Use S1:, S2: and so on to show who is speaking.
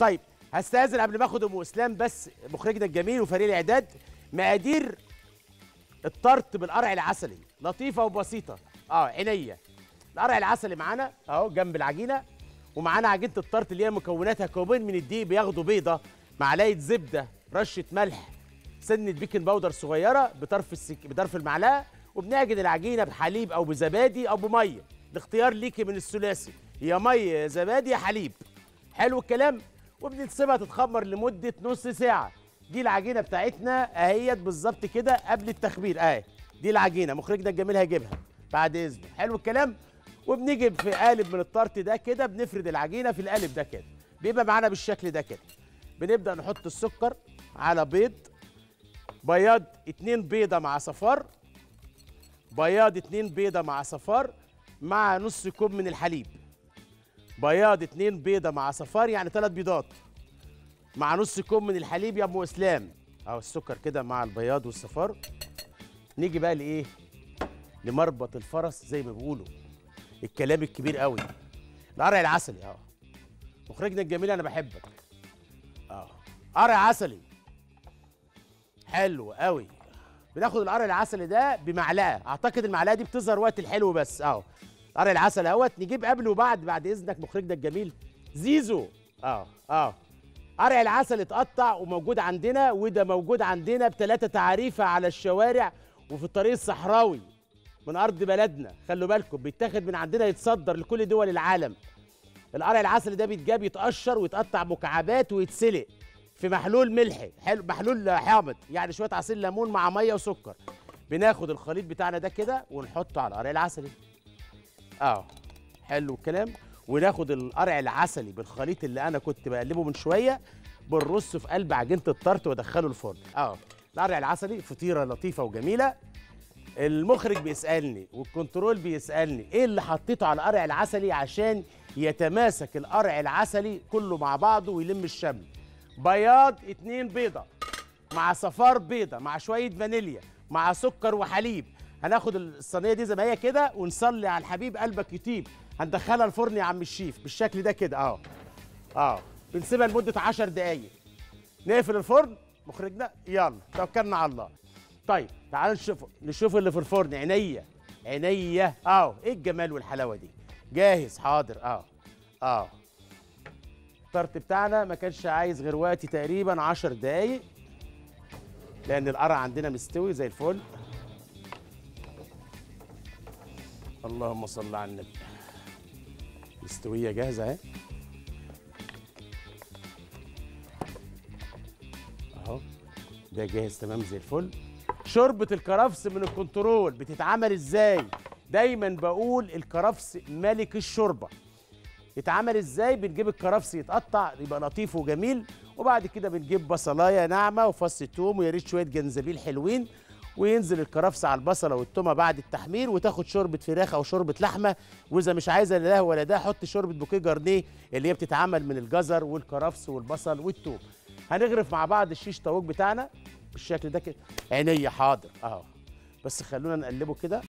S1: طيب هستاذن قبل ما اخد ام اسلام بس مخرجنا الجميل وفريق الاعداد مقادير الطرت بالقرع العسلي لطيفه وبسيطه اه عينيا القرع العسلي معانا اهو جنب العجينه ومعانا عجينه الطرت اللي هي مكوناتها كوبين من الدقيق بياخدوا بيضه معلقه زبده رشه ملح سنه بيكنج باودر صغيره بطرف السك... بطرف المعلقه وبنعجن العجينه بحليب او بزبادي او بميه الاختيار ليكي من الثلاثي يا ميه يا زبادي يا حليب حلو الكلام وبنسيبها تتخمر لمده نص ساعه دي العجينه بتاعتنا اهيت بالظبط كده قبل التخمير اهي دي العجينه مخرجنا الجميل هيجيبها بعد اذنه حلو الكلام وبنيجي في قالب من الطرت ده كده بنفرد العجينه في القالب ده كده بيبقى معانا بالشكل ده كده بنبدا نحط السكر على بيض بياض اتنين بيضه مع صفار بياض اتنين بيضه مع صفار مع نص كوب من الحليب بياض اتنين بيضه مع صفار يعني ثلاث بيضات مع نص كوب من الحليب يا ام اسلام اهو السكر كده مع البياض والصفار نيجي بقى لايه لمربط الفرس زي ما بيقولوا الكلام الكبير قوي القرع العسلي اه مخرجنا الجميل انا بحبك اه قرع عسلي حلو قوي بناخد القرع العسلي ده بمعلقه اعتقد المعلقه دي بتظهر وقت الحلو بس اهو قرع العسل اهوت نجيب قبل وبعد بعد اذنك مخرجنا الجميل زيزو اه اه قرع العسل اتقطع وموجود عندنا وده موجود عندنا بثلاثه تعريفه على الشوارع وفي الطريق الصحراوي من ارض بلدنا خلوا بالكم بيتاخد من عندنا يتصدر لكل دول العالم القرع العسل ده بيتجاب يتقشر ويتقطع مكعبات ويتسلق في محلول ملحي حلو محلول حامض يعني شويه عصير ليمون مع ميه وسكر بناخد الخليط بتاعنا ده كده ونحطه على القرع العسلي اه حلو الكلام وناخد القرع العسلي بالخليط اللي انا كنت بقلبه من شويه بنرصه في قلب عجينه الطرت وادخله الفرن اه القرع العسلي فطيره لطيفه وجميله المخرج بيسالني والكنترول بيسالني ايه اللي حطيته على القرع العسلي عشان يتماسك القرع العسلي كله مع بعضه ويلم الشمل بياض اتنين بيضه مع صفار بيضه مع شويه فانيليا مع سكر وحليب هناخد الصينيه دي زي ما هي كده ونصلي على الحبيب قلبك يطيب هندخلها الفرن يا عم الشيف بالشكل ده كده اه اه بنسيبها لمده 10 دقايق نقفل الفرن مخرجنا يلا توكلنا على الله طيب تعالوا نشوف نشوف اللي في الفرن عينيا عينيا اه ايه الجمال والحلاوه دي جاهز حاضر اه اه الطرت بتاعنا ما كانش عايز غير وقت تقريبا 10 دقايق لان القرع عندنا مستوي زي الفل اللهم صل على النبي مستويه جاهزه اهي اهو ده جاهز تمام زي الفل شوربه الكرفس من الكنترول بتتعمل ازاي دايما بقول الكرفس ملك الشوربه يتعمل ازاي بنجيب الكرفس يتقطع يبقى لطيف وجميل وبعد كده بنجيب بصلايه ناعمه وفص توم ويا ريت شويه جنزبيل حلوين وينزل الكرفس على البصله والتومه بعد التحمير وتاخد شوربه فراخ او شوربه لحمه واذا مش عايزه لا ده ولا ده حط شوربه بوكيه جارنيه اللي هي بتتعمل من الجزر والكرفس والبصل والثوم هنغرف مع بعض الشيش طاووق بتاعنا بالشكل ده كده عينيا حاضر اهو بس خلونا نقلبه كده